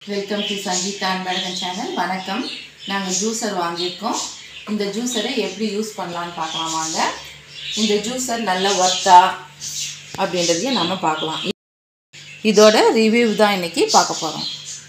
welcome to Sangeetha Anbazhagan channel வணக்கம் நாங்கள் juicer வாங்கியிருக்கோம் இந்த ஜூஸரை எப்படி யூஸ் பண்ணலான்னு பார்க்கலாம் வாங்க இந்த ஜூஸர் நல்ல ஒர்த்தா அப்படின்றதையும் நம்ம பார்க்கலாம் இதோட ரிவ்யூ தான் இன்றைக்கி பார்க்க போகிறோம்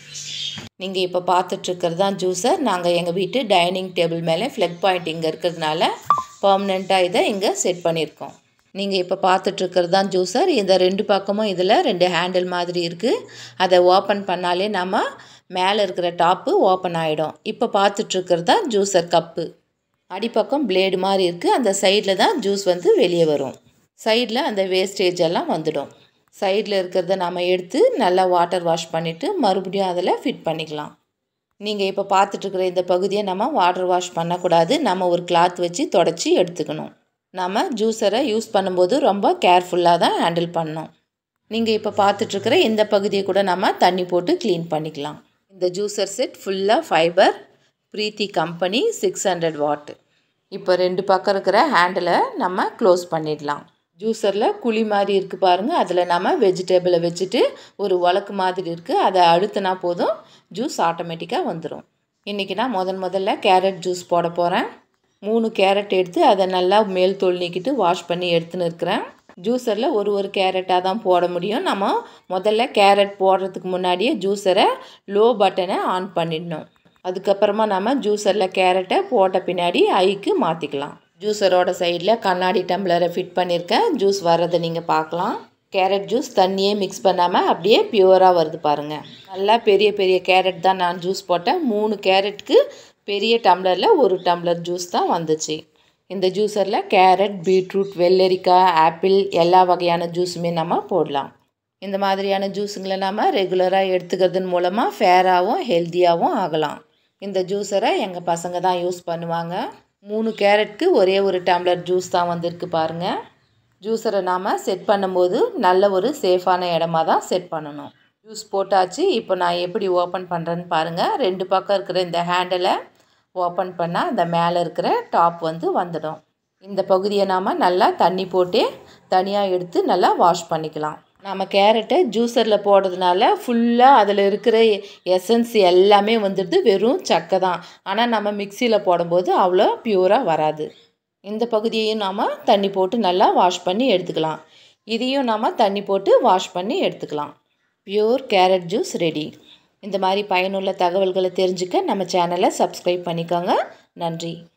நீங்கள் இப்போ பார்த்துட்ருக்கிறது தான் ஜூஸர் நாங்கள் எங்கள் வீட்டு டைனிங் டேபிள் மேலே ஃப்ளக் பாயிண்ட் இங்கே இருக்கிறதுனால பர்மனெண்ட்டாக இதை இங்கே செட் பண்ணியிருக்கோம் நீங்கள் இப்போ பார்த்துட்ருக்கிறது தான் ஜூஸர் இந்த ரெண்டு பக்கமும் இதில் ரெண்டு ஹேண்டில் மாதிரி இருக்குது அதை ஓப்பன் பண்ணாலே நம்ம மேலே இருக்கிற டாப்பு ஓப்பன் ஆகிடும் இப்போ பார்த்துட்ருக்கிறது தான் ஜூஸர் கப்பு அடிப்பக்கம் பிளேடு மாதிரி இருக்குது அந்த சைடில் தான் ஜூஸ் வந்து வெளியே வரும் சைடில் அந்த வேஸ்டேஜ் எல்லாம் வந்துடும் சைடில் இருக்கிறத நம்ம எடுத்து நல்லா வாட்டர் வாஷ் பண்ணிவிட்டு மறுபடியும் அதில் ஃபிட் பண்ணிக்கலாம் நீங்கள் இப்போ பார்த்துட்ருக்குற இந்த பகுதியை நம்ம வாட்டர் வாஷ் பண்ணக்கூடாது நம்ம ஒரு கிளாத் வச்சு தொடச்சி எடுத்துக்கணும் நம்ம ஜூஸரை யூஸ் பண்ணும்போது ரொம்ப கேர்ஃபுல்லாக தான் ஹேண்டில் பண்ணணும் நீங்கள் இப்போ பார்த்துட்ருக்குற இந்த பகுதியை கூட நம்ம தண்ணி போட்டு க்ளீன் பண்ணிக்கலாம் இந்த ஜூஸர் செட் ஃபுல்லாக fibre Preethi company six hundred watt இப்போ ரெண்டு பக்கம் இருக்கிற ஹேண்டிலை நம்ம க்ளோஸ் பண்ணிடலாம் ஜூஸரில் குழி மாதிரி இருக்குது பாருங்கள் அதில் நம்ம வெஜிடபிளை வச்சுட்டு ஒரு உலக்கு மாதிரி இருக்குது அதை அழுத்தினா போதும் ஜூஸ் ஆட்டோமேட்டிக்காக வந்துடும் இன்றைக்கி நான் முதன் முதல்ல கேரட் ஜூஸ் போட போகிறேன் மூணு கேரட் எடுத்து அதை நல்லா மேல் தோல் நீக்கிட்டு வாஷ் பண்ணி எடுத்துன்னு இருக்கிறேன் ஜூஸரில் ஒரு ஒரு கேரட்டாக தான் போட முடியும் நம்ம முதல்ல கேரட் போடுறதுக்கு முன்னாடியே ஜூஸரை லோ பட்டனை ஆன் பண்ணிடணும் அதுக்கப்புறமா நம்ம ஜூஸரில் கேரட்டை போட்ட பின்னாடி ஐக்கு மாற்றிக்கலாம் ஜூஸரோட சைடில் கண்ணாடி டம்ளரை ஃபிட் பண்ணியிருக்கேன் ஜூஸ் வர்றதை நீங்கள் பார்க்கலாம் கேரட் ஜூஸ் தண்ணியே மிக்ஸ் பண்ணாமல் அப்படியே பியூராக வருது பாருங்கள் நல்லா பெரிய பெரிய கேரட் தான் நான் ஜூஸ் போட்டேன் மூணு கேரட்டுக்கு பெரிய டம்ளரில் ஒரு டம்ளர் ஜூஸ் தான் வந்துச்சு இந்த ஜூஸரில் கேரட் பீட்ரூட் வெள்ளரிக்காய் ஆப்பிள் எல்லா வகையான ஜூஸுமே நம்ம போடலாம் இந்த மாதிரியான ஜூஸுங்களை நம்ம ரெகுலராக எடுத்துக்கிறதன் மூலமாக ஃபேராகவும் ஹெல்த்தியாகவும் ஆகலாம் இந்த ஜூஸரை எங்கள் பசங்க தான் யூஸ் பண்ணுவாங்க மூணு கேரட்க்கு ஒரே ஒரு டம்ளர் ஜூஸ் தான் வந்திருக்கு பாருங்கள் ஜூஸரை நாம் செட் பண்ணும்போது நல்ல ஒரு சேஃபான இடமா தான் செட் பண்ணணும் ஜூஸ் போட்டாச்சு இப்போ நான் எப்படி ஓப்பன் பண்ணுறேன்னு பாருங்கள் ரெண்டு பக்கம் இருக்கிற இந்த ஹேண்டிலை ஓப்பன் பண்ணால் இந்த மேலே இருக்கிற டாப் வந்து வந்துடும் இந்த பகுதியை நாம் நல்லா தண்ணி போட்டு தனியாக எடுத்து நல்லா வாஷ் பண்ணிக்கலாம் நம்ம கேரட்டை ஜூஸரில் போடுறதுனால ஃபுல்லாக அதில் இருக்கிற எசன்ஸ் எல்லாமே வந்துடுது வெறும் சக்கை தான் ஆனால் நம்ம மிக்சியில் போடும்போது அவ்வளோ பியூராக வராது இந்த பகுதியையும் நாம் தண்ணி போட்டு நல்லா வாஷ் பண்ணி எடுத்துக்கலாம் இதையும் நாம் தண்ணி போட்டு வாஷ் பண்ணி எடுத்துக்கலாம் பியூர் கேரட் ஜூஸ் ரெடி இந்த மாதிரி பயனுள்ள தகவல்களை தெரிஞ்சுக்க நம்ம சேனலை சப்ஸ்கிரைப் பண்ணிக்கோங்க நன்றி